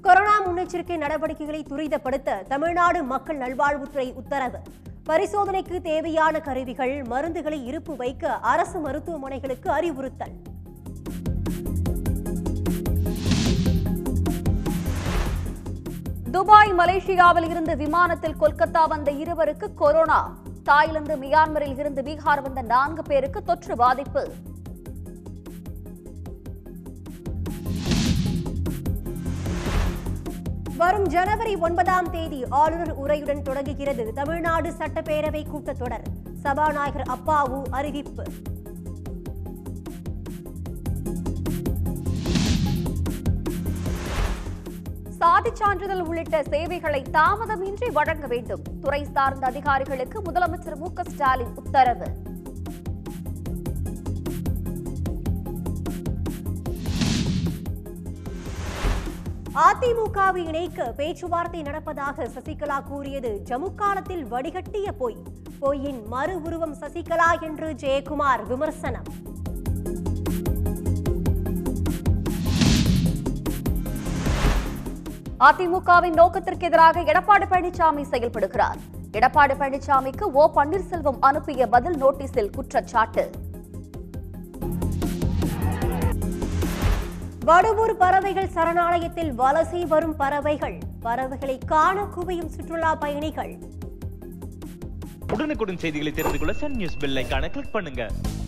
corona முன்னெச்சரிக்கை நடவடிக்கைகளை துரிதப்படுத்த தமிழ்நாடு மக்கள் நல்வாழ்வுத்துறை உத்தரவு பரிசோதனைக்கு தேவையான கருவிகள் மருந்துகளை இருப்பு வைக்க அரசு மருத்துவமனைகளுக்கு அறிவுறுத்தல் துபாய் மலேசியாவில் இருந்து விமானத்தில் கொல்கத்தா வந்த இருவருக்கு கொரோனா தாய்லாந்து மியான்மரில் இருந்து பீகார் வந்த நான்கு பேருக்கு தொற்று பாதிப்பு வரும் ஜனவரி ஒன்பதாம் தேதி ஆளுநர் உரையுடன் தொடங்குகிறது தமிழ்நாடு சட்டப்பேரவை கூட்டத்தொடர் சபாநாயகர் அப்பாவு அறிவிப்பு சாதிச் சான்றிதழ் உள்ளிட்ட சேவைகளை தாமதமின்றி வழங்க வேண்டும் துறை சார்ந்த அதிகாரிகளுக்கு முதலமைச்சர் மு க ஸ்டாலின் உத்தரவு அதிமுகவை இணைக்க பேச்சுவார்த்தை நடப்பதாக சசிகலா கூறியது ஜம்மு காலத்தில் வடிகட்டிய பொய் பொய்யின் மறு உருவம் சசிகலா என்று ஜெயக்குமார் விமர்சனம் அதிமுகவின் நோக்கத்திற்கு எதிராக எடப்பாடி பழனிசாமி செயல்படுகிறார் எடப்பாடி பழனிசாமிக்கு ஓ பன்னீர்செல்வம் அனுப்பிய பதில் நோட்டீஸில் குற்றச்சாட்டு வடுவூர் பறவைகள் சரணாலயத்தில் வலசை வரும் பறவைகள் பறவைகளை காண குவியும் சுற்றுலா பயணிகள் உடனுக்குடன் செய்திகளை தெரிந்து கொள்ள சன் நியூஸ் பெல் ஐகானை கிளிக் பண்ணுங்க